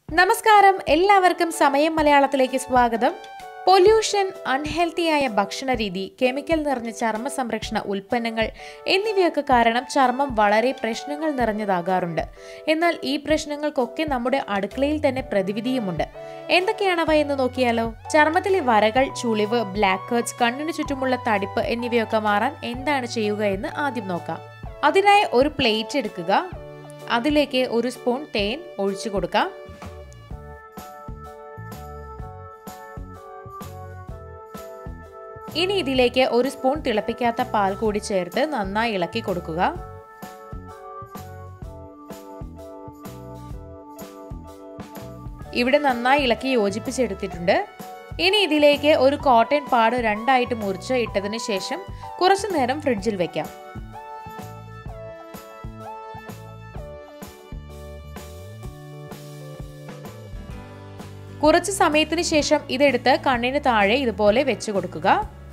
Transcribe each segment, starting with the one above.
നമസ്കാരം എല്ലാവർക്കും സമയം മലയാളത്തിലേക്ക് സ്വാഗതം പൊല്യൂഷൻ അൺഹെൽത്തിയായ ഭക്ഷണ രീതി കെമിക്കൽ നിറഞ്ഞ ചർമ്മ സംരക്ഷണ ഉൽപ്പന്നങ്ങൾ എന്നിവയൊക്കെ കാരണം ചർമ്മം വളരെ പ്രശ്നങ്ങൾ നിറഞ്ഞതാകാറുണ്ട് എന്നാൽ ഈ പ്രശ്നങ്ങൾക്കൊക്കെ നമ്മുടെ അടുക്കളയിൽ തന്നെ പ്രതിവിധിയുമുണ്ട് എന്തൊക്കെയാണവ എന്ന് നോക്കിയാലോ ചർമ്മത്തിലെ വരകൾ ചുളിവ് ബ്ലാക്ക് ഹേർട്സ് കണ്ണിന് ചുറ്റുമുള്ള തടിപ്പ് എന്നിവയൊക്കെ മാറാൻ എന്താണ് ചെയ്യുക എന്ന് ആദ്യം നോക്കാം അതിനായി ഒരു പ്ലേറ്റ് എടുക്കുക അതിലേക്ക് ഒരു സ്പൂൺ തേൻ ഒഴിച്ചു കൊടുക്കാം ഇനി ഇതിലേക്ക് ഒരു സ്പൂൺ തിളപ്പിക്കാത്ത പാൽ കൂടി ചേർത്ത് നന്നായി ഇളക്കി കൊടുക്കുക ഇവിടെ നന്നായി ഇളക്കി യോജിപ്പിച്ചെടുത്തിട്ടുണ്ട് ഇനി ഇതിലേക്ക് ഒരു കോട്ടൺ പാട് രണ്ടായിട്ട് മുറിച്ച് ഇട്ടതിന് ശേഷം കുറച്ചു നേരം ഫ്രിഡ്ജിൽ വെക്കാം കുറച്ച് സമയത്തിന് ശേഷം ഇതെടുത്ത് കണ്ണിന് താഴെ ഇതുപോലെ വെച്ച് കൊടുക്കുക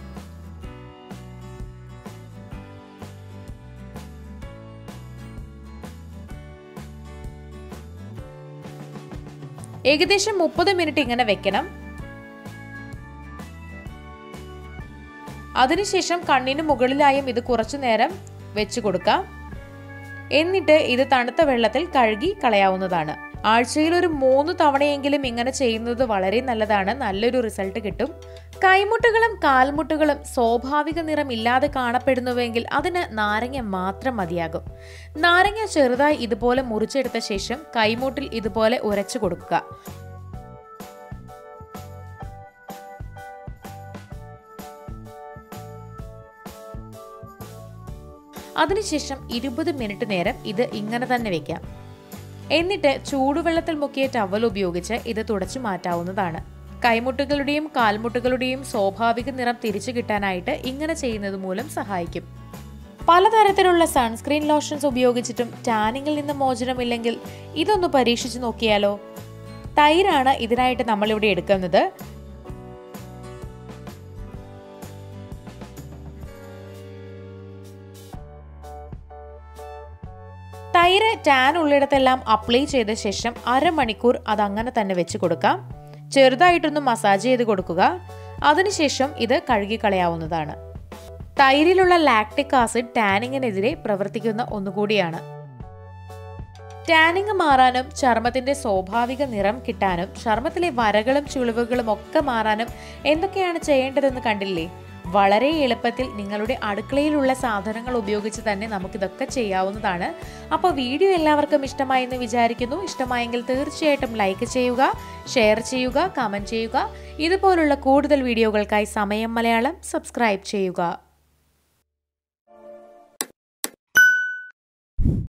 ഏകദേശം മുപ്പത് മിനിറ്റ് ഇങ്ങനെ വെക്കണം അതിനുശേഷം കണ്ണിന് മുകളിലായും ഇത് കുറച്ചു നേരം വെച്ച് കൊടുക്കാം എന്നിട്ട് ഇത് തണുത്ത വെള്ളത്തിൽ കഴുകി കളയാവുന്നതാണ് ആഴ്ചയിൽ ഒരു മൂന്ന് തവണയെങ്കിലും ഇങ്ങനെ ചെയ്യുന്നത് വളരെ നല്ലതാണ് നല്ലൊരു റിസൾട്ട് കിട്ടും കൈമുട്ടുകളും കാൽമുട്ടുകളും സ്വാഭാവിക നിറം ഇല്ലാതെ കാണപ്പെടുന്നുവെങ്കിൽ അതിന് നാരങ്ങ മാത്രം മതിയാകും നാരങ്ങ ചെറുതായി ഇതുപോലെ മുറിച്ചെടുത്ത ശേഷം കൈമുട്ടിൽ ഇതുപോലെ ഉരച്ചു കൊടുക്കുക അതിനുശേഷം ഇരുപത് മിനിറ്റ് നേരം ഇത് ഇങ്ങനെ തന്നെ വെക്കാം എന്നിട്ട് ചൂടുവെള്ളത്തിൽ മുക്കിയ ടവൽ ഉപയോഗിച്ച് ഇത് തുടച്ചു മാറ്റാവുന്നതാണ് കൈമുട്ടുകളുടെയും കാൽമുട്ടുകളുടെയും സ്വാഭാവിക നിറം തിരിച്ചു കിട്ടാനായിട്ട് ഇങ്ങനെ ചെയ്യുന്നത് മൂലം സഹായിക്കും പലതരത്തിലുള്ള സൺസ്ക്രീൻ ലോഷൻസ് ഉപയോഗിച്ചിട്ടും ടാനിങ്ങിൽ നിന്ന് മോചനമില്ലെങ്കിൽ ഇതൊന്ന് പരീക്ഷിച്ചു നോക്കിയാലോ തൈരാണ് ഇതിനായിട്ട് നമ്മളിവിടെ എടുക്കുന്നത് തൈര് ടാൻ ഉള്ളിടത്തെല്ലാം അപ്ലൈ ചെയ്ത ശേഷം അരമണിക്കൂർ അത് അങ്ങനെ തന്നെ വെച്ച് കൊടുക്കാം ചെറുതായിട്ടൊന്ന് മസാജ് ചെയ്ത് കൊടുക്കുക അതിനുശേഷം ഇത് കഴുകിക്കളയാവുന്നതാണ് തൈരിലുള്ള ലാക്ടിക് ആസിഡ് ടാനിങ്ങിനെതിരെ പ്രവർത്തിക്കുന്ന ഒന്നുകൂടിയാണ് ടാനിങ് മാറാനും ചർമ്മത്തിന്റെ സ്വാഭാവിക നിറം കിട്ടാനും ചർമ്മത്തിലെ വരകളും ചുളിവുകളും ഒക്കെ മാറാനും എന്തൊക്കെയാണ് ചെയ്യേണ്ടതെന്ന് കണ്ടില്ലേ വളരെ എളുപ്പത്തിൽ നിങ്ങളുടെ അടുക്കളയിലുള്ള സാധനങ്ങൾ ഉപയോഗിച്ച് തന്നെ നമുക്കിതൊക്കെ ചെയ്യാവുന്നതാണ് അപ്പോൾ വീഡിയോ എല്ലാവർക്കും ഇഷ്ടമായി എന്ന് വിചാരിക്കുന്നു ഇഷ്ടമായെങ്കിൽ തീർച്ചയായിട്ടും ലൈക്ക് ചെയ്യുക ഷെയർ ചെയ്യുക കമൻറ്റ് ചെയ്യുക ഇതുപോലുള്ള കൂടുതൽ വീഡിയോകൾക്കായി സമയം മലയാളം സബ്സ്ക്രൈബ് ചെയ്യുക